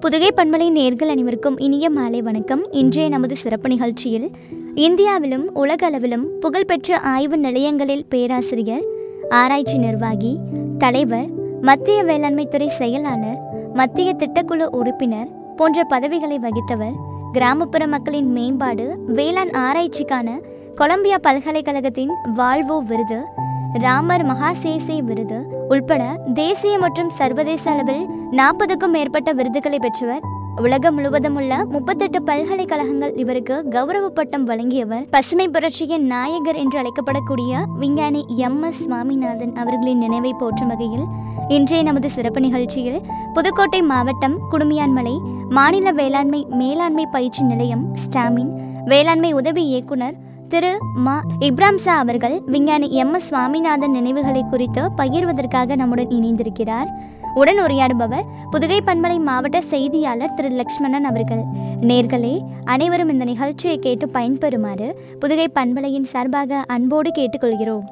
புதுகை பண்பலை நேர்கள் அனைவருக்கும் இனிய மாலை வணக்கம் இன்றைய நமது சிறப்பு நிகழ்ச்சியில் இந்தியாவிலும் உலக அளவிலும் புகழ்பெற்ற ஆய்வு நிலையங்களில் பேராசிரியர் ஆராய்ச்சி நிர்வாகி தலைவர் மத்திய வேளாண்மைத்துறை செயலாளர் மத்திய திட்டக்குழு உறுப்பினர் போன்ற பதவிகளை வகித்தவர் கிராமப்புற மக்களின் மேம்பாடு வேளாண் ஆராய்ச்சிக்கான கொலம்பியா பல்கலைக்கழகத்தின் வால்வோ விருது ராமர் மகாசேசே விருது உள்பட தேசிய மற்றும் சர்வதேச அளவில் நாற்பதுக்கும் மேற்பட்ட விருதுகளை பெற்றவர் உலகம் முழுவதும் உள்ள முப்பத்தெட்டு பல்கலைக்கழகங்கள் இவருக்கு கௌரவ பட்டம் வழங்கியவர் பசுமை புரட்சியின் நாயகர் என்று அழைக்கப்படக்கூடிய விஞ்ஞானி எம் எஸ் சுவாமிநாதன் அவர்களின் நினைவை போற்றும் வகையில் இன்றைய நமது சிறப்பு நிகழ்ச்சியில் புதுக்கோட்டை மாவட்டம் குடுமியான்மலை மாநில வேளாண்மை மேலாண்மை பயிற்சி நிலையம் ஸ்டாமின் வேளாண்மை உதவி இயக்குனர் திரு மா இப்ராம்சா அவர்கள் விஞ்ஞானி எம் எஸ் சுவாமிநாதன் நினைவுகளை குறித்து பகிர்வதற்காக நம்முடன் இணைந்திருக்கிறார் உடன் உரையாடுபவர் புதுகை பண்பலை மாவட்ட செய்தியாளர் திரு லக்ஷ்மணன் அவர்கள் நேர்களே அனைவரும் இந்த நிகழ்ச்சியை கேட்டு பயன்பெறுமாறு புதுகை பண்பலையின் சார்பாக அன்போடு கேட்டுக்கொள்கிறோம்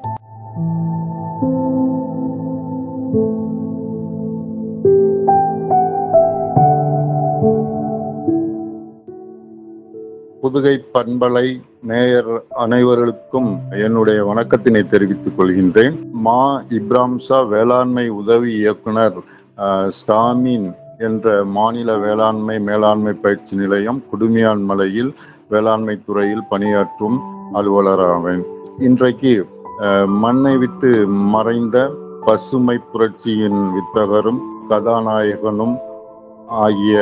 புதுகை பண்பலை நேயர் அனைவருக்கும் என்னுடைய வணக்கத்தினை தெரிவித்துக் கொள்கின்றேன் மா இப்ராம்சா வேளாண்மை உதவி இயக்குனர் அஹ், ஸ்டாமின் என்ற மாநில வேளாண்மை மேலாண்மை பயிற்சி நிலையம் குடுமியான் மலையில் வேளாண்மை துறையில் பணியாற்றும் அலுவலராவேன் இன்றைக்கு அஹ், மண்ணை விட்டு மறைந்த பசுமை புரட்சியின் வித்தகரும் கதாநாயகனும் ஆகிய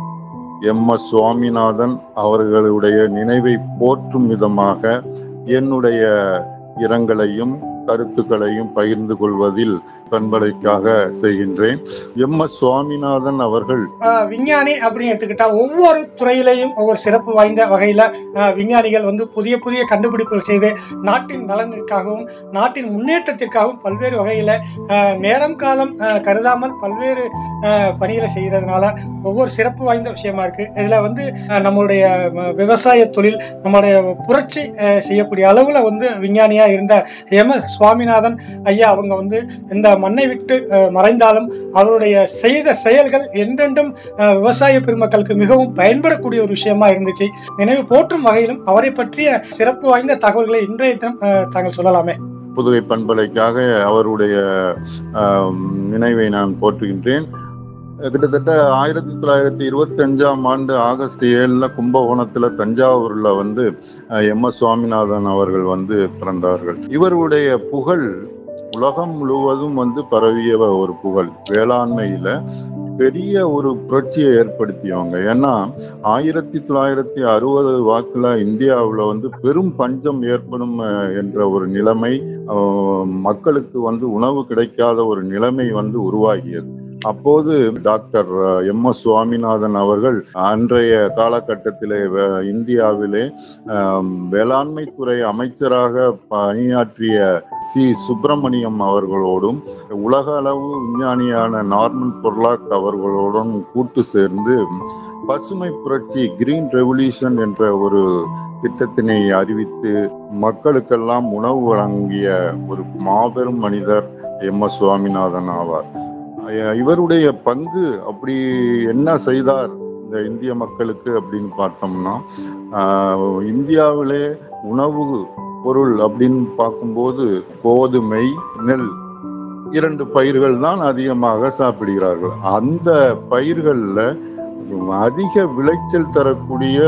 எம் எஸ் சுவாமிநாதன் அவர்களுடைய நினைவை போற்றும் விதமாக என்னுடைய இரங்கலையும் கருத்துக்களையும் பகிர்ந்து கொள்வதில் பண்பலைக்காக செய்கின்றேன் எம் எஸ் சுவாமிநாதன் அவர்கள் ஆஹ் விஞ்ஞானி அப்படின்னு எடுத்துக்கிட்டா ஒவ்வொரு துறையிலையும் ஒவ்வொரு சிறப்பு வாய்ந்த வகையில ஆஹ் விஞ்ஞானிகள் வந்து புதிய புதிய கண்டுபிடிப்புகள் செய்து நாட்டின் நலனிற்காகவும் நாட்டின் முன்னேற்றத்திற்காகவும் பல்வேறு வகையில ஆஹ் நேரம் காலம் ஆஹ் கருதாமல் பல்வேறு ஆஹ் பணிகளை செய்யறதுனால ஒவ்வொரு சிறப்பு வாய்ந்த விஷயமா இருக்கு இதுல வந்து ஆஹ் நம்மளுடைய ம- விவசாய தொழில் நம்மளுடைய புரட்சி ஆஹ் செய்யக்கூடிய அளவுல வந்து விஞ்ஞானியா இருந்த எம் எஸ் சுவாமிநாதன் ஐயா அவங்க வந்து இந்த மண்ணை விட்டு ஆஹ் மறைந்தாலும் அவருடைய செய்த செயல்கள் என்றென்றும் அஹ் விவசாய பெருமக்களுக்கு மிகவும் பயன்படக்கூடிய ஒரு விஷயமா இருந்துச்சு நினைவு போற்றும் வகையிலும் அவரை பற்றிய சிறப்பு வாய்ந்த தகவல்களை இன்றைய தினம் அஹ், தாங்கள் சொல்லலாமே புதுகை பண்பலைக்காக அவருடைய ஆம், நினைவை நான் போற்றுகின்றேன் கிட்டத்தட்ட ஆயிரத்தி தொள்ளாயிரத்தி இருபத்தி அஞ்சாம் ஆண்டு ஆகஸ்ட் ஏழுல கும்பகோணத்துல தஞ்சாவூர்ல வந்து எம் எஸ் சுவாமிநாதன் அவர்கள் வந்து பிறந்தார்கள் இவருடைய புகழ் உலகம் முழுவதும் வந்து பரவிய ஒரு புகழ் வேளாண்மையில பெரிய ஒரு புரட்சியை ஏற்படுத்தியவங்க ஏன்னா ஆயிரத்தி தொள்ளாயிரத்தி அறுபது வாக்குல இந்தியாவுல வந்து பெரும் பஞ்சம் ஏற்படும் அஹ், என்ற ஒரு நிலைமை அஹ், மக்களுக்கு வந்து உணவு கிடைக்காத ஒரு நிலைமை வந்து உருவாகியது அப்போது டாக்டர் எம் எஸ் சுவாமிநாதன் அவர்கள் அன்றைய காலகட்டத்திலே வே- இந்தியாவிலே ஆம், வேளாண்மை துறை அமைச்சராக பணியாற்றிய சி சுப்பிரமணியம் அவர்களோடும் உலக அளவு விஞ்ஞானியான நார்மன் பொர்லாக் அவர்களோடும் கூட்டு சேர்ந்து பசுமை புரட்சி கிரீன் ரெவல்யூஷன் என்ற ஒரு திட்டத்தினை அறிவித்து மக்களுக்கெல்லாம் உணவு வழங்கிய ஒரு மாபெரும் மனிதர் எம் எஸ் சுவாமிநாதன் ஆவார் அஹ் இவருடைய பங்கு அப்படி என்ன செய்தார் இந்த இந்திய மக்களுக்கு அப்படின்னு பார்த்தோம்னா ஆஹ் இந்தியாவிலே உணவு பொருள் அப்படின்னு பார்க்கும்போது கோதுமை நெல் இரண்டு பயிர்கள் தான் அதிகமாக சாப்பிடுகிறார்கள் அந்த பயிர்கள்ல அதிக விளைச்சல் தரக்கூடிய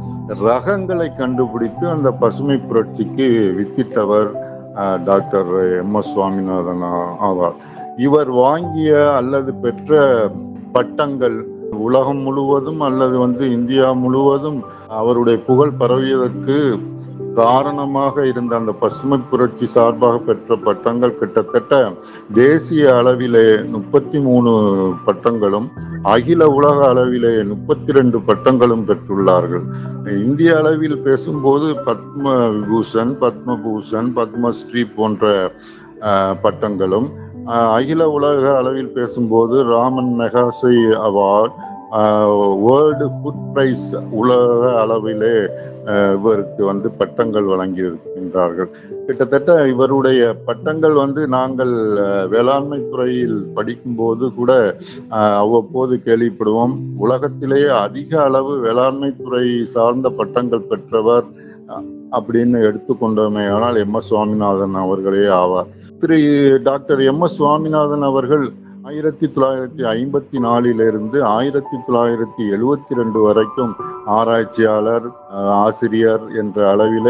ரகங்களை கண்டுபிடித்து அந்த பசுமை புரட்சிக்கு வித்திட்டவர் ஆஹ், டாக்டர் எம் எஸ் சுவாமிநாதன் ஆ- ஆவார் இவர் வாங்கிய அல்லது பெற்ற பட்டங்கள் உலகம் முழுவதும் அல்லது வந்து இந்தியா முழுவதும் அவருடைய புகழ் பரவியதற்கு காரணமாக இருந்த அந்த பசுமை புரட்சி சார்பாக பெற்ற பட்டங்கள் கிட்டத்தட்ட தேசிய அளவிலே முப்பத்தி மூணு பட்டங்களும் அகில உலக அளவிலே முப்பத்தி ரெண்டு பட்டங்களும் பெற்றுள்ளார்கள் இந்திய அளவில் பேசும்போது பத்ம விபூஷன் பத்மபூஷன் பத்மஸ்ரீ போன்ற ஆஹ், பட்டங்களும் ஆஹ், அகில உலக அளவில் பேசும்போது Raman Magsaysay award world food prize உலக அளவிலே ஆஹ், இவருக்கு வந்து பட்டங்கள் வழங்கி இருக்கின்றார்கள் கிட்டத்தட்ட இவருடைய பட்டங்கள் வந்து நாங்கள் ஆஹ், வேளாண்மை துறையில் படிக்கும்போது கூட ஆஹ், அவ்வப்போது கேள்விப்படுவோம் உலகத்திலேயே அதிக அளவு வேளாண்மை துறை சார்ந்த பட்டங்கள் பெற்றவர் அஹ், அப்படின்னு எடுத்துக்கொண்டோமே ஆனால் எம் எஸ் சுவாமிநாதன் அவர்களே ஆவார் திரு டாக்டர் எம் எஸ் சுவாமிநாதன் அவர்கள் ஆயிரத்தி தொள்ளாயிரத்தி ஐம்பத்தி நாலிலிருந்து ஆயிரத்தி தொள்ளாயிரத்தி எழுவத்தி ரெண்டு வரைக்கும் ஆராய்ச்சியாளர் அஹ், ஆசிரியர் என்ற அளவிலே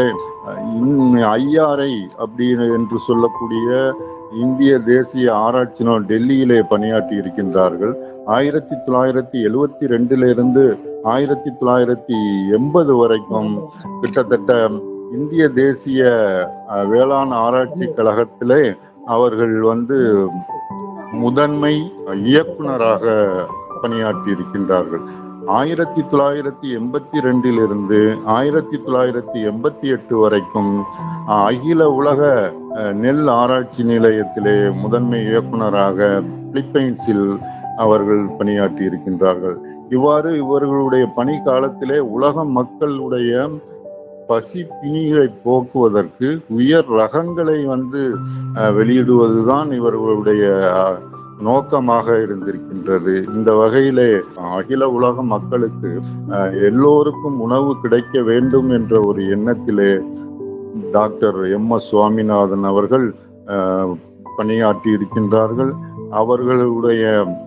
ஐஆர்ஐ அப்படின்னு என்று சொல்லக்கூடிய இந்திய தேசிய ஆராய்ச்சி நிறுவனம் டெல்லியிலே பணியாற்றி இருக்கின்றார்கள் ஆயிரத்தி தொள்ளாயிரத்தி எழுவத்தி ரெண்டிலிருந்து ஆயிரத்தி தொள்ளாயிரத்தி எண்பது வரைக்கும் கிட்டத்தட்ட இந்திய தேசிய அஹ், வேளாண் ஆராய்ச்சி கழகத்திலே அவர்கள் வந்து முதன்மை இயக்குனராக பணியாற்றி இருக்கின்றார்கள் ஆயிரத்தி தொள்ளாயிரத்தி எண்பத்தி ரெண்டிலிருந்து ஆயிரத்தி தொள்ளாயிரத்தி எண்பத்தி எட்டு வரைக்கும் அஹ், அகில உலக அஹ், நெல் ஆராய்ச்சி நிலையத்திலே முதன்மை இயக்குனராக பிலிப்பைன்ஸில் அவர்கள் பணியாற்றி இருக்கின்றார்கள் இவ்வாறு இவர்களுடைய பணி காலத்திலே உலக மக்களுடைய பசி பிணிகளை போக்குவதற்கு உயர் ரகங்களை வந்து அஹ், வெளியிடுவதுதான் இவர்களுடைய அஹ், நோக்கமாக இருந்திருக்கின்றது இந்த வகையிலே அகில உலக மக்களுக்கு அஹ், எல்லோருக்கும் உணவு கிடைக்க வேண்டும் என்ற ஒரு எண்ணத்திலே டாக்டர் எம் எஸ் சுவாமிநாதன் அவர்கள் அஹ், பணியாற்றி இருக்கின்றார்கள் அவர்களுடைய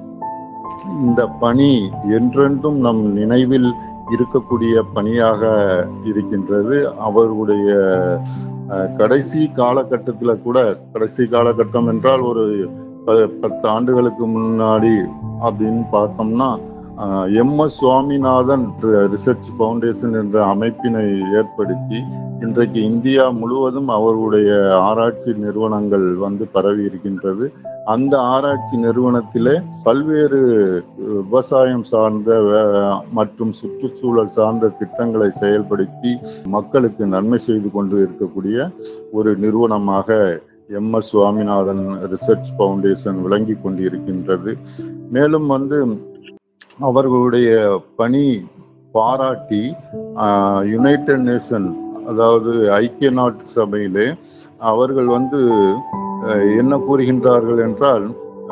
இந்த பணி என்றென்றும் நம் நினைவில் இருக்கக்கூடிய பணியாக இருக்கின்றது அவர்களுடைய அஹ், கடைசி காலகட்டத்துல கூட கடைசி காலகட்டம் என்றால் ஒரு ப- பத்து ஆண்டுகளுக்கு முன்னாடி அப்படின்னு பார்த்தோம்னா M S Swaminathan research foundation என்ற அமைப்பினை ஏற்படுத்தி இன்றைக்கு இந்தியா முழுவதும் அவர்களுடைய ஆராய்ச்சி நிறுவனங்கள் வந்து பரவி இருக்கின்றது அந்த ஆராய்ச்சி நிறுவனத்திலே பல்வேறு விவசாயம் சார்ந்த வே- மற்றும் சுற்றுச்சூழல் சார்ந்த திட்டங்களை செயல்படுத்தி மக்களுக்கு நன்மை செய்து கொண்டு இருக்கக்கூடிய ஒரு நிறுவனமாக M S Swaminathan research foundation விளங்கி கொண்டு இருக்கின்றது மேலும் வந்து அவர்களுடைய பணி பாராட்டி யுனைடெட் நேஷன் அதாவது ஐக்கிய நாட்டு சபையிலே அவர்கள் வந்து அஹ், என்ன கூறுகின்றார்கள் என்றால்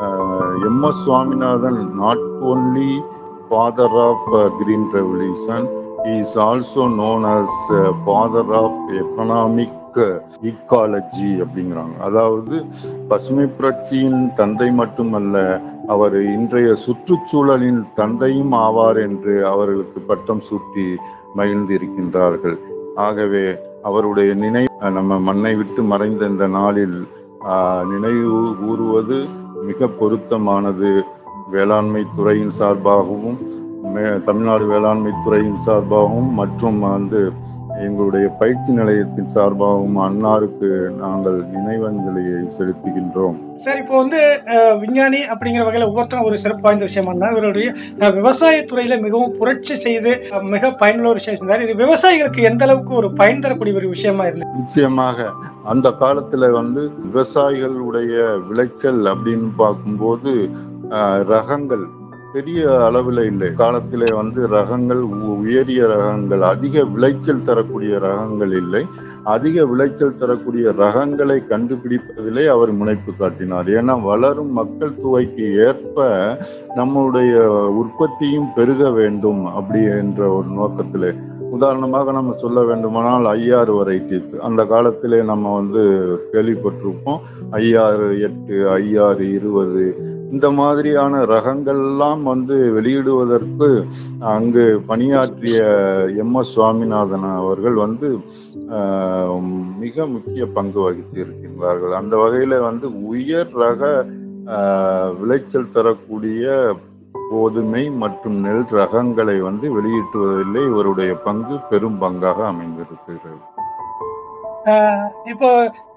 M S Swaminathan not only father of green revolution is also known as father of economic ecology அப்படிங்கிறாங்க அதாவது பசுமை புரட்சியின் தந்தை மட்டுமல்ல அவர் இன்றைய சுற்றுச்சூழலின் தந்தையும் ஆவார் என்று அவர்களுக்கு பட்டம் சூட்டி மகிழ்ந்து இருக்கின்றார்கள் ஆகவே அவருடைய நினைவு நம்ம மண்ணை விட்டு மறைந்த இந்த நாளில் ஆஹ், நினைவு கூறுவது மிக பொருத்தமானது வேளாண்மை துறையின் சார்பாகவும் மே- தமிழ்நாடு வேளாண்மை துறையின் சார்பாகவும் மற்றும் வந்து எங்களுடைய பயிற்சி நிலையத்தின் சார்பாகவும் அன்னாருக்கு நாங்கள் நினைவஞ்சலியை செலுத்துகின்றோம் சார் இப்போ வந்து அஹ், விஞ்ஞானி அப்படிங்கிற வகையில ஒவ்வொருத்தரும் ஒரு சிறப்பு வாய்ந்த விஷயமா இருந்தா இவருடைய அஹ், விவசாயத்துறையில மிகவும் புரட்சி செய்து அஹ், மிக பயனுள்ள ஒரு விஷயம் செஞ்சார் இது விவசாயிகளுக்கு எந்த அளவுக்கு ஒரு பயன் தரக்கூடிய ஒரு விஷயமா இருந்தது நிச்சயமாக அந்த காலத்துல வந்து விவசாயிகளுடைய விளைச்சல் அப்படின்னு பார்க்கும்போது ஆஹ், ரகங்கள் பெரிய அளவில் இல்லை காலத்திலே வந்து ரகங்கள் உ- உயரிய ரகங்கள் அதிக விளைச்சல் தரக்கூடிய ரகங்கள் இல்லை அதிக விளைச்சல் தரக்கூடிய ரகங்களை கண்டுபிடிப்பதிலே அவர் முனைப்பு காட்டினார் ஏன்னா வளரும் மக்கள் தொகைக்கு ஏற்ப நம்முடைய உற்பத்தியும் பெருக வேண்டும் அப்படி என்ற ஒரு நோக்கத்திலே உதாரணமாக நம்ம சொல்ல வேண்டுமானால் ஐஆர் வெரைட்டிஸ் அந்த காலத்திலே நம்ம வந்து கேள்விப்பட்டிருப்போம் ஐஆர் எட்டு ஐஆர் இருபது இந்த மாதிரியான ரகங்கள்லாம் வந்து வெளியிடுவதற்கு அங்கு பணியாற்றிய எம் எஸ் சுவாமிநாதன் அவர்கள் வந்து ஆஹ், மிக முக்கிய பங்கு வகித்து இருக்கின்றார்கள் அந்த வகையில வந்து உயர் ரக ஆஹ், விளைச்சல் தரக்கூடிய கோதுமை மற்றும் நெல் ரகங்களை வந்து வெளியிட்டுவதிலே இவருடைய பங்கு பெரும் பங்காக அமைந்திருக்கிறது இப்போ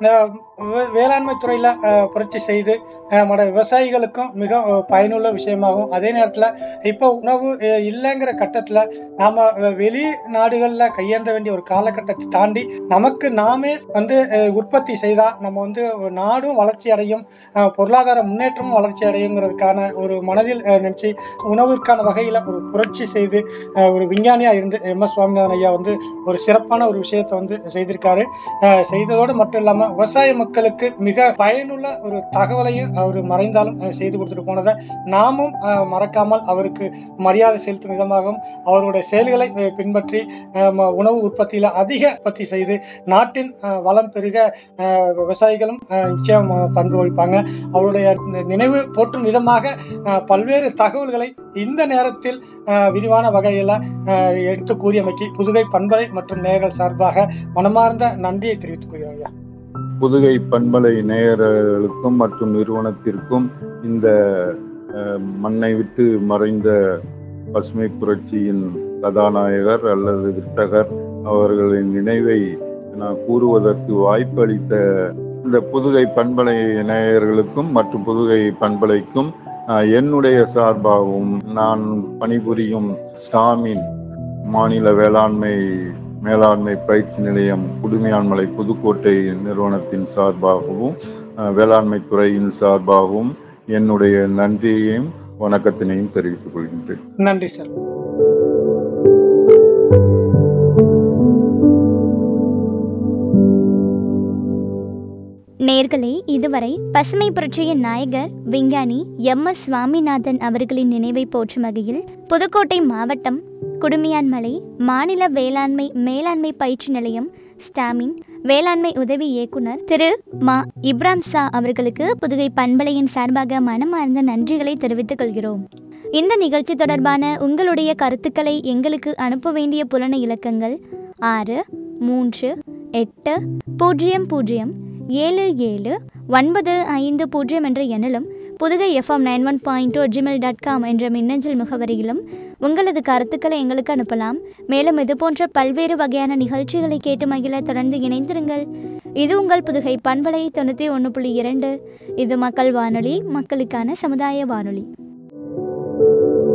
அஹ், வே- வேளாண்மை துறையில அஹ், புரட்சி செய்து அஹ், மற்ற விவசாயிகளுக்கும் மிக அஹ், பயனுள்ள விஷயமாகும் அதே நேரத்துல இப்போ உணவு அஹ், இல்லைங்கிற கட்டத்துல நாம அஹ், வெளி நாடுகள்ல கையேந்த வேண்டிய ஒரு காலகட்டத்தை தாண்டி நமக்கு நாமே வந்து அஹ், உற்பத்தி செய்தா நம்ம வந்து ஒரு நாடும் வளர்ச்சி அடையும் அஹ், பொருளாதார முன்னேற்றமும் வளர்ச்சி அடையுங்கிறதுக்கான ஒரு மனதில் அஹ், நினைச்சு உணவிற்கான வகையில ஒரு புரட்சி செய்து அஹ், ஒரு விஞ்ஞானியா இருந்து எம் எஸ் சுவாமிநாதன் ஐயா வந்து ஒரு சிறப்பான ஒரு விஷயத்தை வந்து செய்திருக்காரு அஹ், செய்ததோடு மட்டும் இல்லாம விவசாய மக்களுக்கு மிக பயனுள்ள ஒரு தகவலையும் அவர் மறைந்தாலும் அஹ், செய்து கொடுத்துட்டு போனதை நாமும் அஹ், மறக்காமல் அவருக்கு மரியாதை செலுத்தும் விதமாகவும் அவருடைய செயல்களை அஹ், பின்பற்றி அஹ், ம- உணவு உற்பத்தியில அதிக உற்பத்தி செய்து நாட்டின் அஹ், வளம் பெருக அஹ், விவசாயிகளும் அஹ், நிச்சயம் அஹ், பங்கு வகிப்பாங்க அவருடைய நி- நினைவு போற்றும் விதமாக அஹ், பல்வேறு தகவல்களை இந்த நேரத்தில் அஹ், விரிவான வகையில அஹ், எடுத்து கூறியமைக்கு புதுகை பண்பலை மற்றும் நேயர்கள் சார்பாக மனமார்ந்த நன்றியை தெரிவித்துக் கொள்கிறோம் ஐயா. புதுகை பண்பலை நேயர்களுக்கும் மற்றும் நிறுவனத்திற்கும் இந்த அஹ், மண்ணை விட்டு மறைந்த பசுமை புரட்சியின் கதாநாயகர் அல்லது வித்தகர் அவர்களின் நினைவை நான் கூறுவதற்கு வாய்ப்பளித்த இந்த புதுகை பண்பலை நேயர்களுக்கும் மற்றும் புதுகை பண்பலைக்கும் அஹ், என்னுடைய சார்பாகவும் நான் பணிபுரியும் ஸ்டாமின் மாநில வேளாண்மை மேலாண்மை பயிற்சி நிலையம் குடுமியான்மலை புதுக்கோட்டை நிறுவனத்தின் சார்பாகவும் அஹ், வேளாண்மை துறையின் சார்பாகவும் என்னுடைய நன்றியையும் வணக்கத்தினையும் தெரிவித்துக் கொள்கின்றேன் நன்றி சார் நேர்களே இதுவரை பசுமை புரட்சியின் நாயகர் விஞ்ஞானி எம் எஸ் சுவாமிநாதன் அவர்களின் நினைவை போற்றும் வகையில் புதுக்கோட்டை மாவட்டம் குடுமியான்மலை மாநில வேளாண்மை மேலாண்மை பயிற்சி நிலையம் ஸ்டாமின் வேளாண்மை உதவி இயக்குனர் திரு மா இப்ராம் சா அவர்களுக்கு புதுகை பண்பலையின் சார்பாக மனமார்ந்த நன்றிகளை தெரிவித்துக் கொள்கிறோம் இந்த நிகழ்ச்சி தொடர்பான உங்களுடைய கருத்துக்களை எங்களுக்கு அனுப்ப வேண்டிய புலன இலக்கங்கள் ஆறு மூன்று எட்டு பூஜ்ஜியம் பூஜ்ஜியம் ஏழு ஏழு ஒன்பது ஐந்து பூஜ்ஜியம் என்ற எண்ணிலும் Pudugai FM nine one point two Gmail dot com என்ற மின்னஞ்சல் முகவரியிலும் உங்களது கருத்துக்களை எங்களுக்கு அனுப்பலாம் மேலும் இது போன்ற பல்வேறு வகையான நிகழ்ச்சிகளை கேட்டு மகிழ தொடர்ந்து இணைந்திருங்கள் இது உங்கள் புதுகை பண்பலை தொண்ணூற்றி ஒன்று புள்ளி இரண்டு இது மக்கள் வானொலி மக்களுக்கான சமுதாய வானொலி